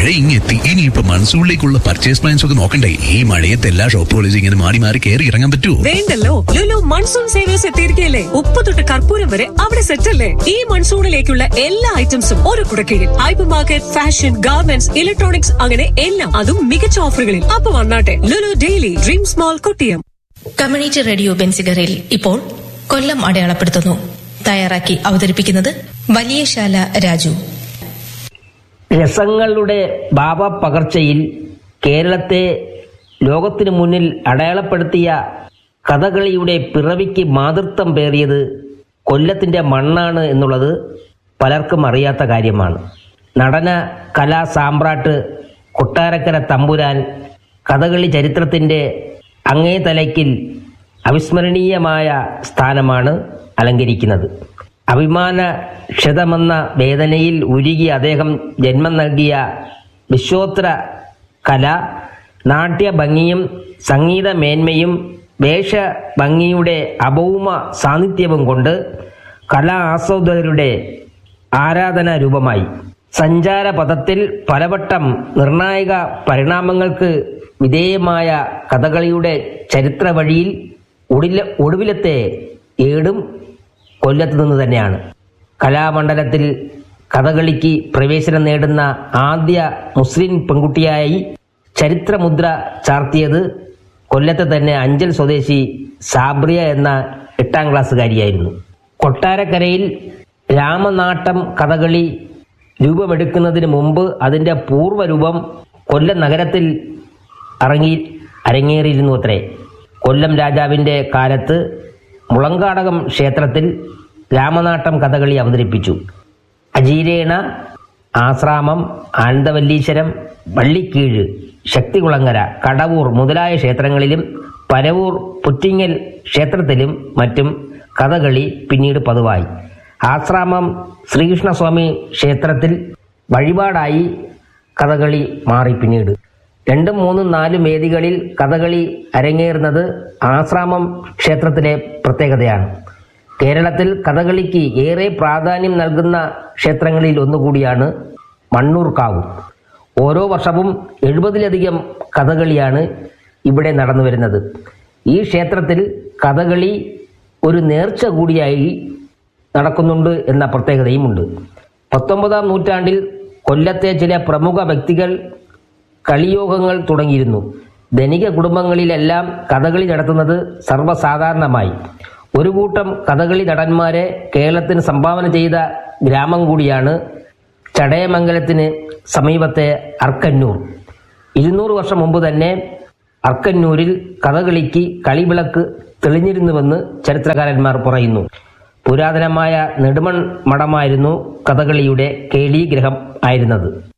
മഴ ഇങ്ങെത്തി ഇനിയിപ്പോ മൺസൂണിലേക്കുള്ള purchase plans ഒക്കെ നോക്കണ്ടേ ഈ മഴയത്ത് എല്ലാ ഷോപ്പുകളും ഇങ്ങനെ മാറി മാറി കയറി ഇറങ്ങാൻ പറ്റുമോ വേണ്ടല്ലോ ലുലു മൺസൂൺ സേവേഴ്സ് എത്തിയിരിക്കുകയല്ലേ ഉപ്പ് തൊട്ട് കർപ്പൂരം വരെ അവിടെ സെറ്റ് അല്ലേ ഈ മൺസൂണിലേക്കുള്ള എല്ലാ ഐറ്റംസും ഒരു കുടക്കീഴിൽ hypermarket fashion garments electronics അങ്ങനെ എല്ലാം അതും മികച്ച ഓഫറുകളിൽ അപ്പൊ വന്നാട്ടെ Lulu daily dream small Kottiyam community radio ബെൻസിഗറിൽ ഇപ്പോൾ കൊല്ലം അടയാളപ്പെടുത്തുന്നു തയ്യാറാക്കി അവതരിപ്പിക്കുന്നത് വലിയശാല രാജു രസങ്ങളുടെ ഭാവപകർച്ചയിൽ കേരളത്തെ ലോകത്തിനു മുന്നിൽ അടയാളപ്പെടുത്തിയ കഥകളിയുടെ പിറവിക്ക് മാതൃത്വം പേറിയത് കൊല്ലത്തിന്റെ മണ്ണാണ് എന്നുള്ളത് പലർക്കും അറിയാത്ത കാര്യമാണ് നടന കലാ സാമ്രാട്ട് കൊട്ടാരക്കര തമ്പുരാൻ കഥകളി ചരിത്രത്തിന്റെ അങ്ങേ തലയ്ക്കിൽ അവിസ്മരണീയമായ സ്ഥാനമാണ് അലങ്കരിക്കുന്നത് അഭിമാന ക്ഷതമെന്ന വേദനയിൽ ഉരുകി അദ്ദേഹം ജന്മം നൽകിയ വിശ്വോത്തര കല നാട്യഭംഗിയും സംഗീത മേന്മയും വേഷഭംഗിയുടെ അഭൗമ സാന്നിധ്യവും കൊണ്ട് കലാ ആസ്വാദകരുടെ ആരാധനാ രൂപമായി സഞ്ചാരപഥത്തിൽ പലവട്ടം നിർണായക പരിണാമങ്ങൾക്ക് വിധേയമായ കഥകളിയുടെ ചരിത്ര വഴിയിൽ ഒടില ഒടുവിലത്തെ ഏടും കൊല്ലത്ത് നിന്ന് തന്നെയാണ് കലാമണ്ഡലത്തിൽ കഥകളിക്ക് പ്രവേശനം നേടുന്ന ആദ്യ മുസ്ലിം പെൺകുട്ടിയായി ചരിത്രമുദ്ര ചാർത്തിയത് കൊല്ലത്തെ തന്നെ അഞ്ചൽ സ്വദേശി സാബ്രിയ എന്ന എട്ടാം ക്ലാസ്സുകാരിയായിരുന്നു കൊട്ടാരക്കരയിൽ രാമനാട്ടം കഥകളി രൂപമെടുക്കുന്നതിന് മുമ്പ് അതിന്റെ പൂർവ്വരൂപം കൊല്ലം നഗരത്തിൽ അറങ്ങി അരങ്ങേറിയിരുന്നു അത്രേ കൊല്ലം രാജാവിന്റെ കാലത്ത് മുളങ്കാടകം ക്ഷേത്രത്തിൽ രാമനാട്ടം കഥകളി അവതരിപ്പിച്ചു അജീരേണ ആശ്രാമം ആനന്ദവല്ലീശ്വരം വള്ളിക്കീഴ് ശക്തികുളങ്ങര കടവൂർ മുതലായ ക്ഷേത്രങ്ങളിലും പരവൂർ പുറ്റിങ്ങൽ ക്ഷേത്രത്തിലും മറ്റും കഥകളി പിന്നീട് പതിവായി ആശ്രാമം ശ്രീകൃഷ്ണസ്വാമി ക്ഷേത്രത്തിൽ വഴിപാടായി കഥകളി മാറി പിന്നീട് രണ്ടും മൂന്നും നാലും വേദികളിൽ കഥകളി അരങ്ങേറുന്നത് ആശ്രാമം ക്ഷേത്രത്തിലെ പ്രത്യേകതയാണ് കേരളത്തിൽ കഥകളിക്ക് ഏറെ പ്രാധാന്യം നൽകുന്ന ക്ഷേത്രങ്ങളിൽ ഒന്നുകൂടിയാണ് മണ്ണൂർക്കാവ് ഓരോ വർഷവും എഴുപതിലധികം കഥകളിയാണ് ഇവിടെ നടന്നു വരുന്നത് ഈ ക്ഷേത്രത്തിൽ കഥകളി ഒരു നേർച്ച കൂടിയായി നടക്കുന്നുണ്ട് എന്ന പ്രത്യേകതയുമുണ്ട് പത്തൊമ്പതാം നൂറ്റാണ്ടിൽ കൊല്ലത്തെ ചില പ്രമുഖ വ്യക്തികൾ കളിയോഗങ്ങൾ തുടങ്ങിയിരുന്നു ധനിക കുടുംബങ്ങളിലെല്ലാം കഥകളി നടത്തുന്നത് സർവ്വസാധാരണമായി ഒരു കൂട്ടം കഥകളി നടന്മാരെ കേരളത്തിന് സംഭാവന ചെയ്ത ഗ്രാമം കൂടിയാണ് ചടയമംഗലത്തിന് സമീപത്തെ അർക്കന്നൂർ ഇരുന്നൂറ് വർഷം മുമ്പ് തന്നെ അർക്കന്നൂരിൽ കഥകളിക്ക് കളിവിളക്ക് തെളിഞ്ഞിരുന്നുവെന്ന് ചരിത്രകാരന്മാർ പറയുന്നു പുരാതനമായ നെടുമൺ മഠമായിരുന്നു കഥകളിയുടെ കേളീഗ്രഹം ആയിരുന്നത്